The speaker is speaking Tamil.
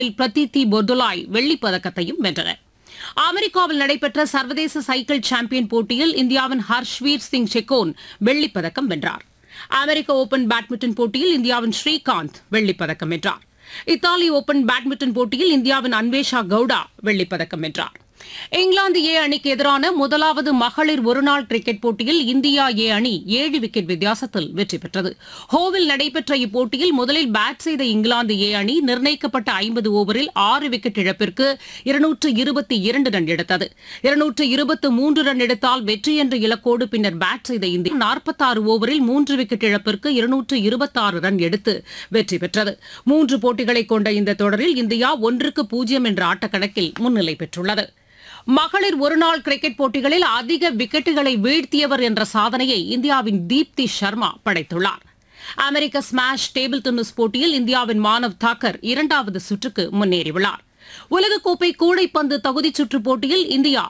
பிரதித்தி பொர்துலாய் வெள்ளிப் பதக்கத்தையும் வென்றனர் அமெரிக்காவில் நடைபெற்ற சர்வதேச சைக்கிள் சாம்பியன் போட்டியில் இந்தியாவின் ஹர்ஷ்வீர் சிங் செக்கோன் வெள்ளிப் பதக்கம் வென்றார் அமெரிக்க ஓபன் பேட்மிண்டன் போட்டியில் இந்தியாவின் ஸ்ரீகாந்த் வெள்ளிப் பதக்கம் வென்றார் இத்தாலி ஓபன் பேட்மிண்டன் போட்டியில் இந்தியாவின் அன்வேஷா கவுடா வெள்ளிப் பதக்கம் வென்றார் இங்கிலாந்து ஏ அணிக்கு எதிரான முதலாவது மகளிர் ஒருநாள் கிரிக்கெட் போட்டியில் இந்தியா ஏ அணி ஏழு விக்கெட் வித்தியாசத்தில் வெற்றி பெற்றது ஹோவில் நடைபெற்ற இப்போட்டியில் முதலில் பேட் செய்த இங்கிலாந்து ஏ அணி நிர்ணயிக்கப்பட்ட ஐம்பது ஓவரில் ஆறு விக்கெட் இழப்பிற்கு இருநூற்று இருபத்தி இரண்டு ரன் எடுத்தது இருநூற்று இருபத்து மூன்று ரன் எடுத்தால் வெற்றி என்ற இலக்கோடு பின்னர் பேட் செய்த இந்தியா நாற்பத்தாறு ஓவரில் மூன்று விக்கெட் இழப்பிற்கு இருநூற்று இருபத்தாறு ரன் எடுத்து வெற்றி பெற்றது மூன்று போட்டிகளை கொண்ட இந்த தொடரில் இந்தியா ஒன்றுக்கு பூஜ்ஜியம் என்ற ஆட்டக்கணக்கில் முன்னிலை பெற்றுள்ளது மகளிர் ஒருநாள் கிரிக்கெட் போட்டிகளில் அதிக விக்கெட்டுகளை வீழ்த்தியவர் என்ற சாதனையை இந்தியாவின் தீப்தி சர்மா படைத்துள்ளார் அமெரிக்க ஸ்மாஷ் டேபிள் டென்னிஸ் போட்டியில் இந்தியாவின் மானவ் தாக்கர் இரண்டாவது சுற்றுக்கு முன்னேறியுள்ளார் உலகக்கோப்பை கூடைப்பந்து தகுதிச் சுற்றுப் போட்டியில் இந்தியா